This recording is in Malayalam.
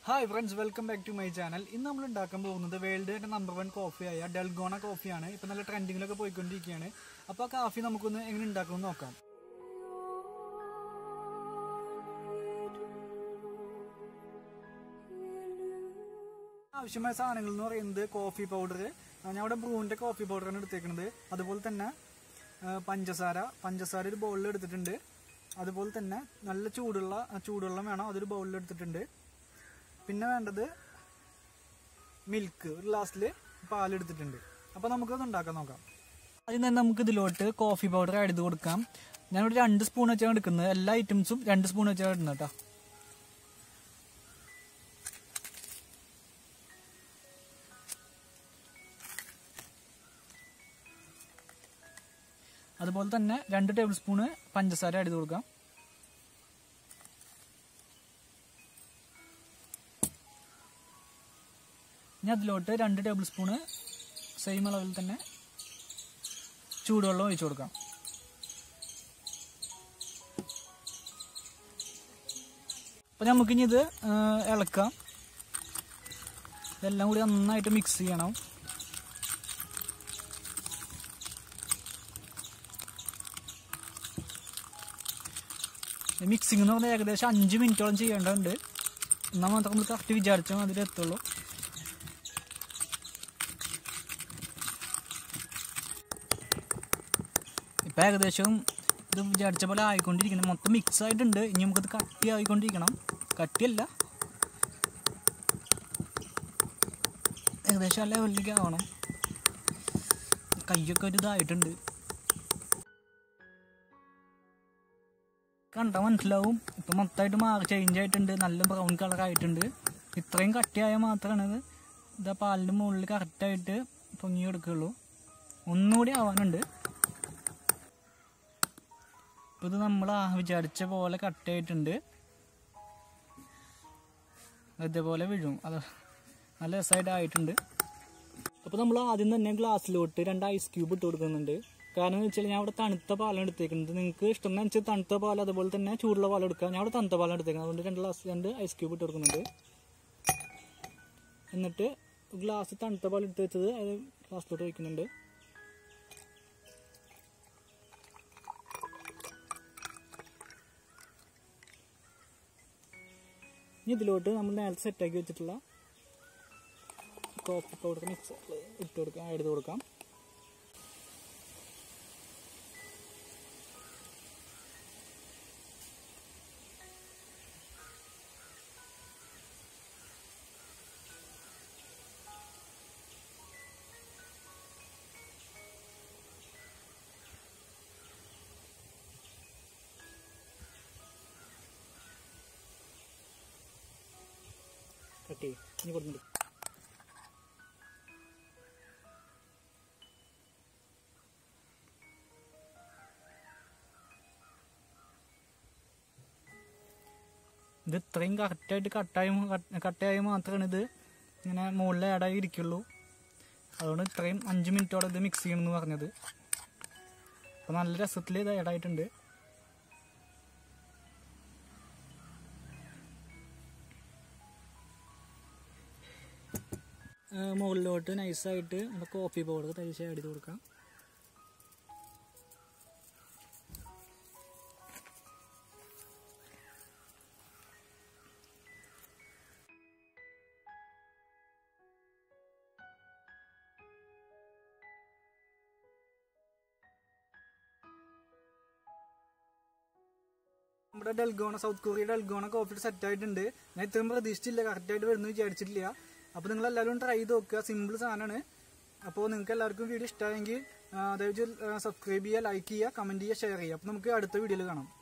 hi friends welcome back to my channel ഇന്ന് നമ്മൾ ഉണ്ടാക്കാൻ പോകുന്നത് വേൾഡിന്റെ നമ്പർ വൺ കോഫിയായ ഡെൽഗോണ കോഫിയാണ് ഇപ്പൊ നല്ല ട്രെൻഡിങ്ങിലൊക്കെ പോയിക്കൊണ്ടിരിക്കുകയാണ് അപ്പോൾ ആ കാഫി നമുക്കൊന്ന് എങ്ങനെ ഉണ്ടാക്കണമെന്ന് നോക്കാം ആവശ്യമായ സാധനങ്ങൾ എന്ന് പറയുന്നത് കോഫി പൗഡർ ഞാൻ ഇവിടെ ബ്രൂവിന്റെ കോഫി പൗഡറാണ് എടുത്തേക്കുന്നത് അതുപോലെ തന്നെ ആ, പഞ്ചസാര പഞ്ചസാര ഒരു ബൗളിൽ എടുത്തിട്ടുണ്ട് അതുപോലെ തന്നെ നല്ല ചൂടുള്ള ആ, ചൂടുവെള്ളം വേണം അതൊരു ബൗളിൽ എടുത്തിട്ടുണ്ട് പിന്നെ വേണ്ടത് മിൽക്ക് ഒരു ഗ്ലാസ്സിൽ പാലെടുത്തിട്ടുണ്ട് അപ്പോൾ നമുക്കത് ഉണ്ടാക്കാൻ നോക്കാം ആദ്യം തന്നെ നമുക്ക് ഇതിലോട്ട് കോഫി പൗഡർ ആഡ് ചെയ്ത് കൊടുക്കാം ഞാനിവിടെ രണ്ട് സ്പൂൺ വെച്ചാണ് എടുക്കുന്നത് എല്ലാ ഐറ്റംസും രണ്ട് സ്പൂൺ വെച്ചാണ് ഇടുന്നത് കേട്ടോ അതുപോലെ തന്നെ രണ്ട് ടേബിൾ സ്പൂണ് പഞ്ചസാര ആഡ് ചെയ്ത് കൊടുക്കാം ഇനി അതിലോട്ട് രണ്ട് ടേബിൾ സ്പൂണ് സെയിം അളവിൽ തന്നെ ചൂടുവെള്ളം ഒഴിച്ചു കൊടുക്കാം അപ്പൊ നമുക്കിനി ഇത് ആ, ഇളക്കാം ഇതെല്ലാം കൂടി നന്നായിട്ട് മിക്സ് ചെയ്യണം മിക്സിംഗ് എന്ന് പറഞ്ഞാൽ ഏകദേശം അഞ്ച് മിനിറ്റോളം ചെയ്യേണ്ടതുണ്ട് എന്നാൽ മാത്രം നമ്മൾ കറക്റ്റ് വിചാരിച്ച മാതിരി എത്തുള്ളൂ ഇപ്പം ഏകദേശം ഇത് വിചാരിച്ച പോലെ ആയിക്കൊണ്ടിരിക്കണം മൊത്തം മിക്സ് ആയിട്ടുണ്ട് ഇനി നമുക്കത് കട്ടി ആയിക്കൊണ്ടിരിക്കണം കട്ടിയല്ല ഏകദേശം ആ ലെവലിലേക്ക് ആവണം കയ്യൊക്കെ ഒരു ഇതായിട്ടുണ്ട് കണ്ടാൽ മനസ്സിലാവും ഇപ്പം മൊത്തമായിട്ട് മാറി ചേഞ്ച് ആയിട്ടുണ്ട് നല്ല ബ്രൗൺ കളർ ആയിട്ടുണ്ട് ഇത്രയും കട്ടിയായാൽ മാത്രമാണ് ഇത് ഇതാ പാലിൻ്റെ മുകളിൽ കറക്റ്റായിട്ട് പൊങ്ങി എടുക്കുകയുള്ളൂ ഒന്നുകൂടി ആവാനുണ്ട് ഇപ്പം ഇത് നമ്മൾ ആ വിചാരിച്ച പോലെ കട്ടിയായിട്ടുണ്ട് ഇതേപോലെ വീഴും അത് നല്ല രസമായിട്ട് ആയിട്ടുണ്ട് അപ്പോൾ നമ്മൾ ആദ്യം തന്നെ ഗ്ലാസ്സിലോട്ട് രണ്ട് ഐസ് ക്യൂബ് ഇട്ട് കൊടുക്കുന്നുണ്ട് കാരണം എന്ന് വെച്ചാൽ ഞാൻ അവിടെ തണുത്ത പാലാണ് എടുത്തേക്കുന്നത് നിങ്ങൾക്ക് ഇഷ്ടം എന്ന് വെച്ചാൽ തണുത്ത പാൽ അതുപോലെ തന്നെ ചൂടുള്ള പാൽ എടുക്കാം ഞാൻ അവിടെ തണുത്ത പാലാണ് എടുത്തേക്കുന്നത് അതുകൊണ്ട് രണ്ട് ഗ്ലാസ് രണ്ട് ഐസ് ക്യൂബ് ഇട്ട് കൊടുക്കുന്നുണ്ട് എന്നിട്ട് ഗ്ലാസ് തണുത്ത പാൽ എടുത്ത് വെച്ചത് അത് ഗ്ലാസ്സിലോട്ട് വയ്ക്കുന്നുണ്ട് ഇനി ഇതിലോട്ട് നമ്മൾ നേരത്തെ സെറ്റാക്കി വെച്ചിട്ടുള്ള കോഫി പൗഡർ മിക്സ് ഇട്ട് കൊടുക്കാം ആഡ് ചെയ്ത് കൊടുക്കാം കട്ട് ചെയ്യും ഇനി കൊടുക്കുന്നുണ്ട് ഇത് ഇത്രയും കറക്റ്റായിട്ട് കട്ടായി കട്ടായി മാത്രമാണ് ഇത് ഇങ്ങനെ മുകളിൽ ആഡായി ഇരിക്കുള്ളൂ അതുകൊണ്ട് ഇത്രയും അഞ്ച് മിനിറ്റോളം ഇത് മിക്സ് ചെയ്യണമെന്ന് പറഞ്ഞത് അപ്പോൾ നല്ല രസത്തിൽ ഇത് ആഡായിട്ടുണ്ട് ഏഹ് മുകളിലോട്ട് നൈസായിട്ട് നമ്മുടെ കോഫി പൗഡർ തയ്ച്ച് ആഡ് ചെയ്ത് കൊടുക്കാം നമ്മുടെ dalgona South Korea dalgona coffee set ആയിട്ടുണ്ട് ഞാൻ ഇത്രയും പ്രതീക്ഷിച്ചില്ല കറക്റ്റ് ആയിട്ട് വരുന്നു വിചാരിച്ചിട്ടില്ല അപ്പോൾ നിങ്ങൾ എല്ലാവരും ട്രൈ ചെയ്ത് നോക്കുക സിമ്പിൾ സാധനമാണ് അപ്പോൾ നിങ്ങൾക്ക് എല്ലാവർക്കും വീഡിയോ ഇഷ്ടമായെങ്കിൽ ദയവ് സബ്സ്ക്രൈബ് ചെയ്യുക ലൈക്ക് ചെയ്യുക കമൻറ്റ് ചെയ്യുക ഷെയർ ചെയ്യുക അപ്പോൾ നമുക്ക് അടുത്ത വീഡിയോയിൽ കാണാം